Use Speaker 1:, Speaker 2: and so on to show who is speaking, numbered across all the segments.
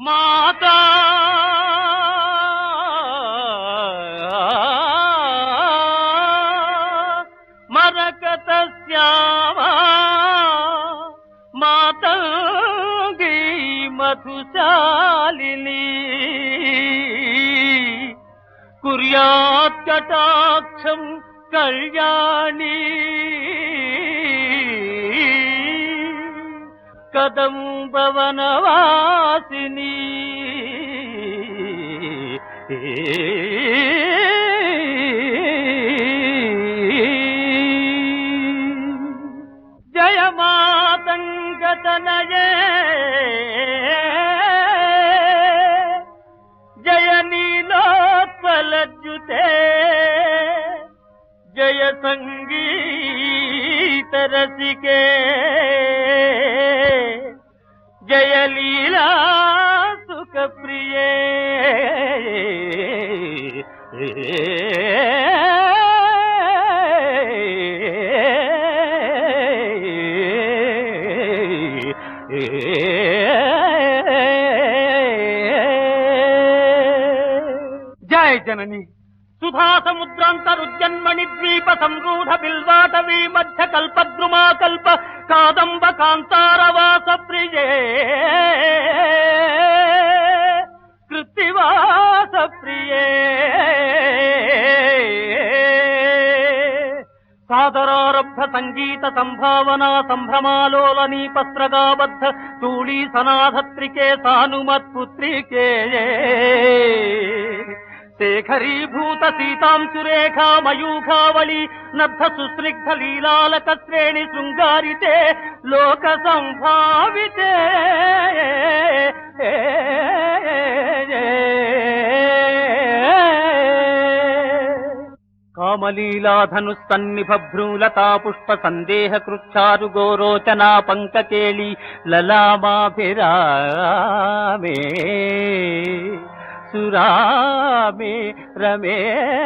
Speaker 1: మాతా మరకత శ్యామా మాతంగీ మధుశాలిని కుర్యాత్ కటాక్షం కళ్యాణి కదంబవనవాసిని జయ మాతంగతనయే జయ నీలోత్పలజ్జుతే జయ సంగీత రసికే జయ లీలా సుఖ ప్రియే జయ జనని సుధా సముద్రాంతరుజన్మణి ద్వీప సంరూఢ బిల్వాటవీ మధ్య కల్పద్రుమా కల్ప కాదంబ కాంతారవాస ప్రియే కృత్తివాస ప్రియే సాదరారబ్ధ సంగీత సంభావనా సంభ్రమాలోలనీ పత్రగాబద్ధ తూళీ సనాధత్రికే సానుమత్పుత్రికే శేఖరీభూత సీతాంశురేఖా మయూఖావళి నద్ధ సుస్నిగ్ధ లీలాలక శ్రేణి శృంగారితే లోక సంభావితే కామలీలాధను సన్నిభ భ్రూలతా పుష్ప సందేహ కృచ్చారు గోరోచనా పంకకేళి లలామాభిరామే సురామే రమే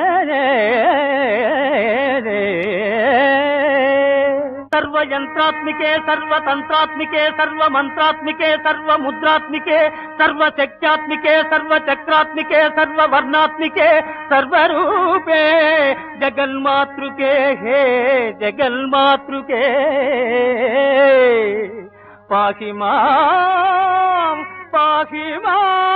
Speaker 1: సర్వయంత్రాత్మికే సర్వతంత్రాత్మికే సర్వమంత్రాత్మికే సర్వముద్రాత్మికే సర్వశక్త్యాత్మికే సర్వచక్రాత్మికే సర్వవర్ణాత్మికే సర్వరూపే జగన్మాతృకే హే జగన్మాతృకే పాహి మాం పాహి మాం